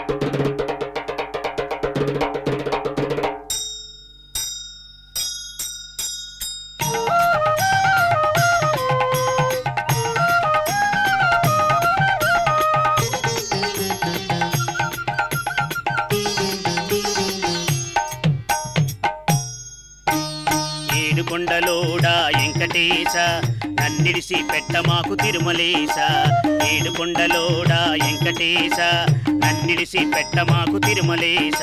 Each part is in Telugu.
ఏడుకొండలోడా వెంకటేశ నన్నిడిసి పెట్ట మాకు తిరుమలేశ ఏడుకొండలోడా వెంకటేశ నన్నిడిసి పెట్ట మాకు తిరుమలేశ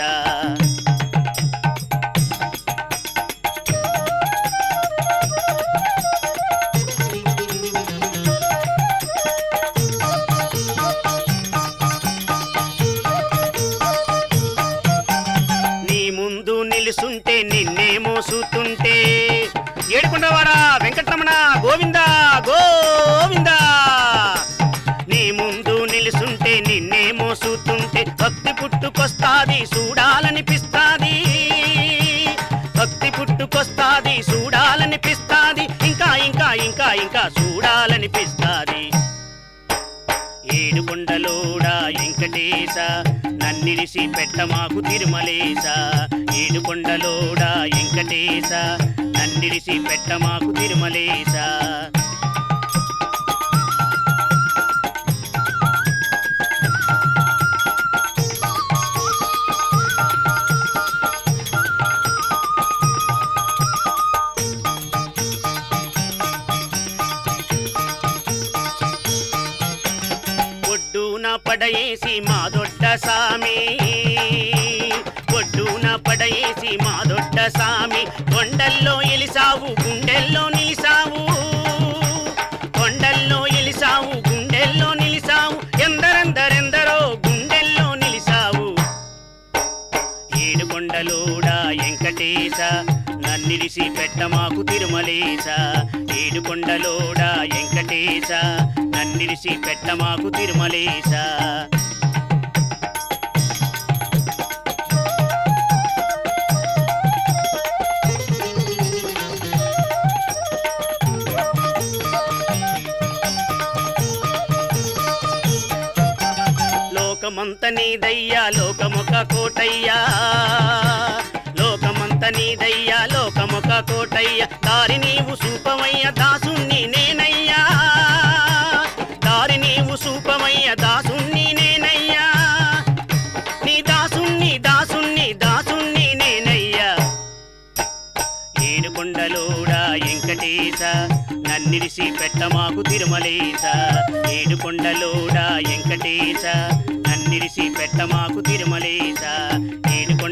నీ ముందు నిలుసుంటే నిన్నే మోసుతుంటే ఏడుకొండవాడా వెంకటరమణ గోవిందా గోవిందా నీ ముందు నిలుసుంటే నిన్నే మోసుతుంటే భక్తి పుట్టుకొస్తాది చూడాలనిపిస్తాది భక్తి పుట్టుకొస్తాది చూడాలనిపిస్తాది ఇంకా ఇంకా ఇంకా ఇంకా చూడాలనిపిస్తాది ఏడుకొండలోడా వెంకటేశ నన్నిడిసి పెట్ట మాకు తిరుమలేశ ఏడుకొండలోడా వెంకటేశ నన్నిడిసి పెట్ట మాకు తిరుమలేశ ఒడ్డున పడయేసి మా దొడ్డ సామి ఒడ్డున పడయేసి మా దొడ్డ సామి కొండల్లో ఎలిసావు గుండెల్లో నిలిసావు కొండల్లో ఎలిసావు గుండెల్లో నిలిసావు ఎందరెందరెందరో గుండెల్లో నిలిసావు ఏడుకొండలోడా వెంకటేశ నన్నిడిసి పెట్ట మాకు తిరుమలేశ ఏడుకొండలోడా వెంకటేశ నన్నిడిసి పెట్ట మాకు తిరుమలేశ లోకమంత నీదయ్యా లోకమొక కోటయ్యా లోకమంత నీదయ్యా లోకమొక కోటయ్యా దారి నీవు సూపమయ్య దాసుణ్ణి నేనయ్యా దారి నీవు సూపమయ్య దాసుణ్ణి నేనయ్యా నీ దాసుణ్ణి దాసుణ్ణి దాసుణ్ణి నేనయ్యా ఏడుకొండలోడా వెంకటేశ నన్నిడిసి పెట్ట మాకు తిరుమలేశ ఏడుకొండలోడా వెంకటేశ నన్నిడిసి పెట్ట మాకు తిరుమలేశ ఏడుకొండ